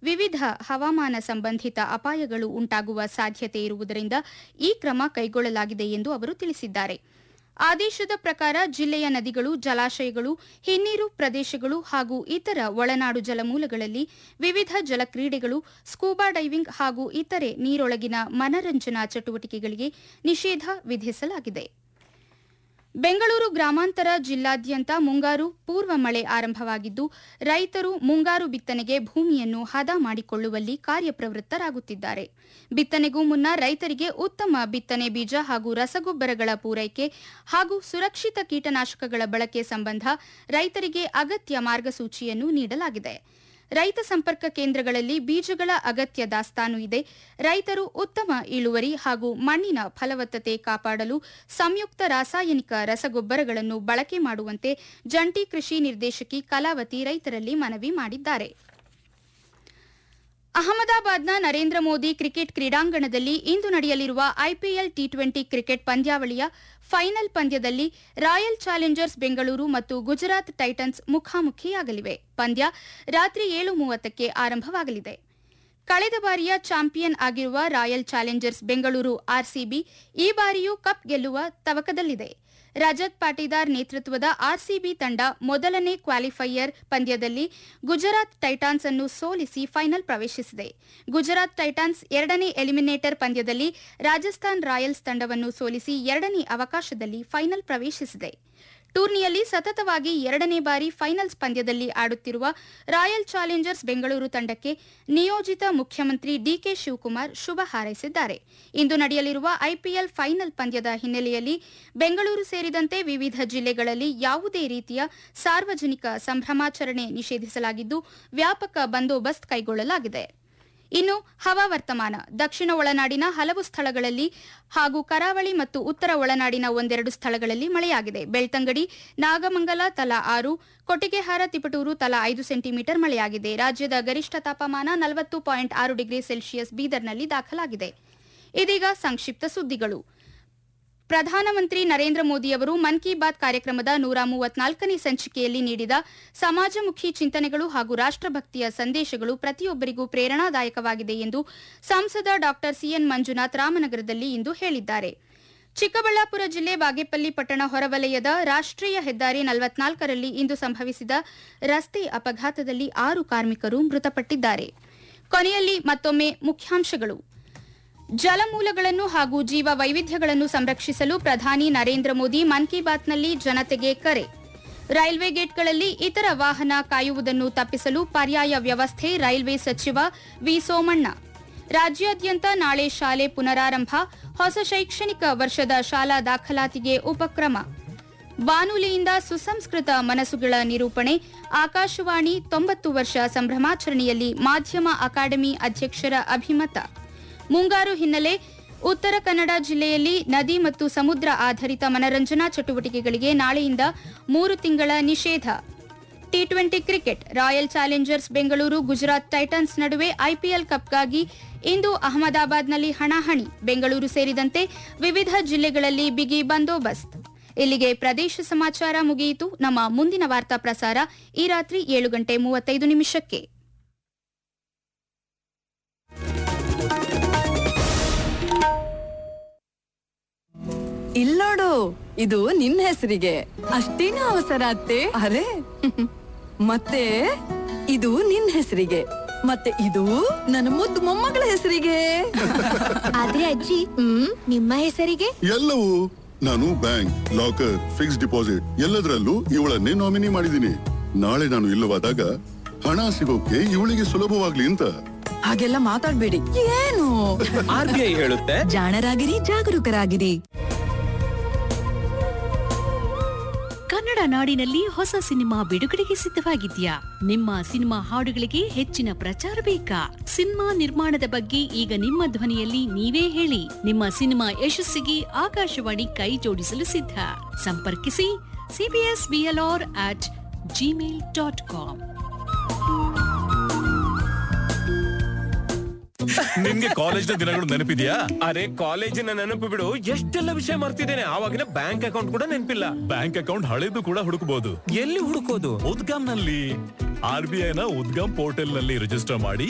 ವಿವಿಧ ಹವಾಮಾನ ಸಂಬಂಧಿತ ಅಪಾಯಗಳು ಉಂಟಾಗುವ ಸಾಧ್ಯತೆ ಇರುವುದರಿಂದ ಈ ಕ್ರಮ ಕೈಗೊಳ್ಳಲಾಗಿದೆ ಎಂದು ಅವರು ತಿಳಿಸಿದ್ದಾರೆ ಆದೇಶದ ಪ್ರಕಾರ ಜಿಲ್ಲೆಯ ನದಿಗಳು ಜಲಾಶಯಗಳು ಹಿನ್ನೀರು ಪ್ರದೇಶಗಳು ಹಾಗೂ ಇತರ ಒಳನಾಡು ಜಲಮೂಲಗಳಲ್ಲಿ ವಿವಿಧ ಜಲಕ್ರೀಡೆಗಳು ಸ್ಕೂಬಾ ಡೈವಿಂಗ್ ಹಾಗೂ ಇತರೆ ನೀರೊಳಗಿನ ಮನರಂಜನಾ ಚಟುವಟಿಕೆಗಳಿಗೆ ನಿಷೇಧ ವಿಧಿಸಲಾಗಿದೆ ಬೆಂಗಳೂರು ಗ್ರಾಮಾಂತರ ಜಿಲ್ಲಾದ್ಯಂತ ಮುಂಗಾರು ಪೂರ್ವ ಮಳೆ ಆರಂಭವಾಗಿದ್ದು ರೈತರು ಮುಂಗಾರು ಬಿತ್ತನೆಗೆ ಭೂಮಿಯನ್ನು ಹದ ಮಾಡಿಕೊಳ್ಳುವಲ್ಲಿ ಕಾರ್ಯಪ್ರವೃತ್ತರಾಗುತ್ತಿದ್ದಾರೆ ಬಿತ್ತನೆಗೂ ಮುನ್ನ ರೈತರಿಗೆ ಉತ್ತಮ ಬಿತ್ತನೆ ಬೀಜ ಹಾಗೂ ರಸಗೊಬ್ಬರಗಳ ಪೂರೈಕೆ ಹಾಗೂ ಸುರಕ್ಷಿತ ಕೀಟನಾಶಕಗಳ ಬಳಕೆ ಸಂಬಂಧ ರೈತರಿಗೆ ಅಗತ್ಯ ಮಾರ್ಗಸೂಚಿಯನ್ನು ನೀಡಲಾಗಿದೆ ರೈತ ಸಂಪರ್ಕ ಕೇಂದ್ರಗಳಲ್ಲಿ ಬೀಜಗಳ ಅಗತ್ಯ ದಾಸ್ತಾನು ಇದೆ ರೈತರು ಉತ್ತಮ ಇಳುವರಿ ಹಾಗೂ ಮಣ್ಣಿನ ಫಲವತ್ತತೆ ಕಾಪಾಡಲು ಸಂಯುಕ್ತ ರಾಸಾಯನಿಕ ರಸಗೊಬ್ಬರಗಳನ್ನು ಬಳಕೆ ಮಾಡುವಂತೆ ಜಂಟಿ ಕೃಷಿ ನಿರ್ದೇಶಕಿ ಕಲಾವತಿ ರೈತರಲ್ಲಿ ಮನವಿ ಮಾಡಿದ್ದಾರೆ ಅಹಮದಾಬಾದ್ನ ನರೇಂದ್ರ ಮೋದಿ ಕ್ರಿಕೆಟ್ ಕ್ರೀಡಾಂಗಣದಲ್ಲಿ ಇಂದು ನಡೆಯಲಿರುವ ಐಪಿಎಲ್ ಟಿ ಟ್ವೆಂಟಿ ಕ್ರಿಕೆಟ್ ಪಂದ್ಯಾವಳಿಯ ಫೈನಲ್ ಪಂದ್ಯದಲ್ಲಿ ರಾಯಲ್ ಚಾಲೆಂಜರ್ಸ್ ಬೆಂಗಳೂರು ಮತ್ತು ಗುಜರಾತ್ ಟೈಟನ್ಸ್ ಮುಖಾಮುಖಿಯಾಗಲಿವೆ ಪಂದ್ಯ ರಾತ್ರಿ ಏಳು ಮೂವತ್ತಕ್ಕೆ ಆರಂಭವಾಗಲಿದೆ ಕಳೆದ ಬಾರಿಯ ಚಾಂಪಿಯನ್ ಆಗಿರುವ ರಾಯಲ್ ಚಾಲೆಂಜರ್ಸ್ ಬೆಂಗಳೂರು ಆರ್ಸಿಬಿ ಈ ಬಾರಿಯೂ ಕಪ್ ಗೆಲ್ಲುವ ತವಕದಲ್ಲಿದೆ ರಜತ್ ಪಾಟೀದಾರ್ ನೇತೃತ್ವದ ಆರ್ಸಿಬಿ ತಂಡ ಮೊದಲನೇ ಕ್ವಾಲಿಫೈಯರ್ ಪಂದ್ಯದಲ್ಲಿ ಗುಜರಾತ್ ಟೈಟಾನ್ಸ್ ಅನ್ನು ಸೋಲಿಸಿ ಫೈನಲ್ ಪ್ರವೇಶಿಸಿದೆ ಗುಜರಾತ್ ಟೈಟಾನ್ಸ್ ಎರಡನೇ ಎಲಿಮಿನೇಟರ್ ಪಂದ್ಯದಲ್ಲಿ ರಾಜಸ್ಥಾನ್ ರಾಯಲ್ಸ್ ತಂಡವನ್ನು ಸೋಲಿಸಿ ಎರಡನೇ ಅವಕಾಶದಲ್ಲಿ ಫೈನಲ್ ಪ್ರವೇಶಿಸಿದೆ ಟೂರ್ನಿಯಲ್ಲಿ ಸತತವಾಗಿ ಎರಡನೇ ಬಾರಿ ಫೈನಲ್ಸ್ ಪಂದ್ಯದಲ್ಲಿ ಆಡುತ್ತಿರುವ ರಾಯಲ್ ಚಾಲೆಂಜರ್ಸ್ ಬೆಂಗಳೂರು ತಂಡಕ್ಕೆ ನಿಯೋಜಿತ ಮುಖ್ಯಮಂತ್ರಿ ಡಿಕೆ ಶಿವಕುಮಾರ್ ಶುಭ ಹಾರೈಸಿದ್ದಾರೆ ಇಂದು ನಡೆಯಲಿರುವ ಐಪಿಎಲ್ ಫೈನಲ್ ಪಂದ್ಯದ ಹಿನ್ನೆಲೆಯಲ್ಲಿ ಬೆಂಗಳೂರು ಸೇರಿದಂತೆ ವಿವಿಧ ಜಿಲ್ಲೆಗಳಲ್ಲಿ ಯಾವುದೇ ರೀತಿಯ ಸಾರ್ವಜನಿಕ ಸಂಭ್ರಮಾಚರಣೆ ನಿಷೇಧಿಸಲಾಗಿದ್ದು ವ್ಯಾಪಕ ಬಂದೋಬಸ್ತ್ ಕೈಗೊಳ್ಳಲಾಗಿದೆ ಇನ್ನು ಹವಾವರ್ತಮಾನ ದಕ್ಷಿಣ ಒಳನಾಡಿನ ಹಲವು ಸ್ಥಳಗಳಲ್ಲಿ ಹಾಗೂ ಕರಾವಳಿ ಮತ್ತು ಉತ್ತರ ಒಳನಾಡಿನ ಒಂದೆರಡು ಸ್ಥಳಗಳಲ್ಲಿ ಮಳೆಯಾಗಿದೆ ಬೆಳ್ತಂಗಡಿ ನಾಗಮಂಗಲ ತಲಾ ಆರು ಕೊಟ್ಟಿಗೆಹಾರ ತಿಪಟೂರು ತಲಾ ಐದು ಸೆಂಟಿಮೀಟರ್ ಮಳೆಯಾಗಿದೆ ರಾಜ್ಯದ ಗರಿಷ್ಠ ತಾಪಮಾನ ನಲವತ್ತು ಪಾಯಿಂಟ್ ಆರು ಡಿಗ್ರಿ ಸೆಲ್ಸಿಯಸ್ ಬೀದರ್ನಲ್ಲಿ ದಾಖಲಾಗಿದೆ ಇದೀಗ ಸಂಕ್ಷಿಪ್ತ ಸುದ್ದಿಗಳು ಪ್ರಧಾನಮಂತ್ರಿ ನರೇಂದ್ರ ಮೋದಿಯವರು ಮನ್ ಕಿ ಬಾತ್ ಕಾರ್ಯಕ್ರಮದ ನೂರ ಮೂವತ್ನಾಲ್ಕನೇ ಸಂಚಿಕೆಯಲ್ಲಿ ನೀಡಿದ ಸಮಾಜಮುಖಿ ಚಿಂತನೆಗಳು ಹಾಗೂ ರಾಷ್ಟಭಕ್ತಿಯ ಸಂದೇಶಗಳು ಪ್ರತಿಯೊಬ್ಬರಿಗೂ ಪ್ರೇರಣಾದಾಯಕವಾಗಿದೆ ಎಂದು ಸಂಸದ ಡಾ ಸಿಎನ್ ಮಂಜುನಾಥ್ ರಾಮನಗರದಲ್ಲಿ ಇಂದು ಹೇಳಿದ್ದಾರೆ ಚಿಕ್ಕಬಳ್ಳಾಪುರ ಜಿಲ್ಲೆ ಬಾಗೇಪಲ್ಲಿ ಪಟ್ಟಣ ಹೊರವಲಯದ ರಾಷ್ಟೀಯ ಹೆದ್ದಾರಿ ನಲವತ್ನಾಲ್ಕರಲ್ಲಿ ಇಂದು ಸಂಭವಿಸಿದ ರಸ್ತೆ ಅಪಘಾತದಲ್ಲಿ ಆರು ಕಾರ್ಮಿಕರು ಮೃತಪಟ್ಟಿದ್ದಾರೆ ಕೊನೆಯಲ್ಲಿ ಮತ್ತೊಮ್ಮೆ ಮುಖ್ಯಾಂಶಗಳು ಜಲಮೂಲಗಳನ್ನು ಹಾಗೂ ಜೀವ ವೈವಿಧ್ಯಗಳನ್ನು ಸಂರಕ್ಷಿಸಲು ಪ್ರಧಾನಿ ನರೇಂದ್ರ ಮೋದಿ ಮನ್ ಕಿ ಬಾತ್ನಲ್ಲಿ ಜನತೆಗೆ ಕರೆ ರೈಲ್ವೆ ಗೇಟ್ಗಳಲ್ಲಿ ಇತರ ವಾಹನ ಕಾಯುವುದನ್ನು ತಪ್ಪಿಸಲು ಪರ್ಯಾಯ ವ್ಯವಸ್ಥೆ ರೈಲ್ವೆ ಸಚಿವ ವಿ ಸೋಮಣ್ಣ ರಾಜ್ಯಾದ್ಯಂತ ನಾಳೆ ಶಾಲೆ ಪುನರಾರಂಭ ಹೊಸ ಶೈಕ್ಷಣಿಕ ವರ್ಷದ ಶಾಲಾ ದಾಖಲಾತಿಗೆ ಉಪಕ್ರಮ ಬಾನುಲಿಯಿಂದ ಸುಸಂಸ್ಕೃತ ಮನಸ್ಸುಗಳ ನಿರೂಪಣೆ ಆಕಾಶವಾಣಿ ತೊಂಬತ್ತು ವರ್ಷ ಸಂಭ್ರಮಾಚರಣೆಯಲ್ಲಿ ಮಾಧ್ಯಮ ಅಕಾಡೆಮಿ ಅಧ್ಯಕ್ಷರ ಅಭಿಮತ ಮುಂಗಾರು ಹಿನ್ನೆಲೆ ಉತ್ತರ ಕನ್ನಡ ಜಿಲ್ಲೆಯಲ್ಲಿ ನದಿ ಮತ್ತು ಸಮುದ್ರ ಆಧಾರಿತ ಮನರಂಜನಾ ಚಟುವಟಿಕೆಗಳಿಗೆ ನಾಳೆಯಿಂದ ಮೂರು ತಿಂಗಳ ನಿಷೇಧ T twenty cricket Royal Challengers Bengaluru Gujarat Titans ನಡುವೆ ಐಪಿಎಲ್ ಕಪ್ಗಾಗಿ ಇಂದು ಅಹಮದಾಬಾದ್ನಲ್ಲಿ ಹಣಾಹಣಿ ಬೆಂಗಳೂರು ಸೇರಿದಂತೆ ವಿವಿಧ ಜಿಲ್ಲೆಗಳಲ್ಲಿ ಬಿಗಿ ಬಂದೋಬಸ್ತ್ ಇಲ್ಲಿಗೆ ಪ್ರದೇಶ ಸಮಾಚಾರ ಮುಗಿಯಿತು ನಮ್ಮ ಮುಂದಿನ ವಾರ್ತಾ ಪ್ರಸಾರ ಈ ರಾತ್ರಿ ಏಳು ಗಂಟೆ ಮೂವತ್ತೈದು ನಿಮಿಷಕ್ಕೆ ಇಲ್ಲೋಡು ಇದು ನಿನ್ನ ಹೆಸರಿಗೆ ಅಷ್ಟೇನು ಅವಸರ ಅತ್ತೆ ಅರೆ ಮತ್ತೆ ಇದು ನಿನ್ನ ಹೆಸರಿಗೆ ಮತ್ತೆ ಇದು ನನ್ನ ಮುದ್ದು ಮೊಮ್ಮಗಳ ಹೆಸರಿಗೆ ಆದ್ರೆ ಅಜ್ಜಿ ಹ್ಮ್ ನಿಮ್ಮ ಹೆಸರಿಗೆ ಎಲ್ಲವೂ ನಾನು ಬ್ಯಾಂಕ್ ಲಾಕರ್ ಫಿಕ್ಸ್ ಡಿಪಾಸಿಟ್ ಎಲ್ಲದರಲ್ಲೂ ಇವಳನ್ನೇ ನಾಮಿನಿ ಮಾಡಿದ್ದೀನಿ ನಾಳೆ ನಾನು ಇಲ್ಲವಾದಾಗ ಹಣ ಸಿಗೋಕೆ ಇವಳಿಗೆ ಸುಲಭವಾಗ್ಲಿ ಅಂತ ಹಾಗೆಲ್ಲ ಮಾತಾಡ್ಬೇಡಿ ಏನು ಆರ್ ಬಿ ಐ ಹೇಳುತ್ತೆ ಜಾಣರಾಗಿರಿ ಜಾಗರೂಕರಾಗಿರಿ ಕನ್ನಡ ನಾಡಿನಲ್ಲಿ ಹೊಸ ಸಿನಿಮಾ ಬಿಡುಗಡೆಗೆ ಸಿದ್ಧವಾಗಿದ್ಯಾ ನಿಮ್ಮ ಸಿನಿಮಾ ಹಾಡುಗಳಿಗೆ ಹೆಚ್ಚಿನ ಪ್ರಚಾರ ಬೇಕಾ ಸಿನಿಮಾ ನಿರ್ಮಾಣದ ಬಗ್ಗೆ ಈಗ ನಿಮ್ಮ ಧ್ವನಿಯಲ್ಲಿ ನೀವೇ ಹೇಳಿ ನಿಮ್ಮ ಸಿನಿಮಾ ಯಶಸ್ಸಿಗೆ ಆಕಾಶವಾಣಿ ಕೈ ಜೋಡಿಸಲು ಸಿದ್ಧ ಸಂಪರ್ಕಿಸಿ CBS BLR at Gmail dot com ನಿಮ್ಗೆ ಕಾಲೇಜ್ ದಿನಗಳು ನೆನಪಿದ್ಯಾ ಅರೆ ಕಾಲೇಜಿನ ನೆನಪು ಬಿಡು ಎಷ್ಟೆಲ್ಲ ವಿಷಯ ಮರ್ತಿದ್ದೇನೆ ಆವಾಗಿನ ಬ್ಯಾಂಕ್ ಅಕೌಂಟ್ ಕೂಡ ನೆನಪಿಲ್ಲ ಬ್ಯಾಂಕ್ ಅಕೌಂಟ್ ಹಳೆದು ಕೂಡ ಹುಡುಕಬಹುದು ಎಲ್ಲಿ ಹುಡುಕೋದು ಉದ್ಗಮ್ ನಲ್ಲಿ ಆರ್ ಬಿ ಐ ನ ಉದ್ಗಮ್ ಪೋರ್ಟಲ್ ನಲ್ಲಿ ರಿಜಿಸ್ಟರ್ ಮಾಡಿ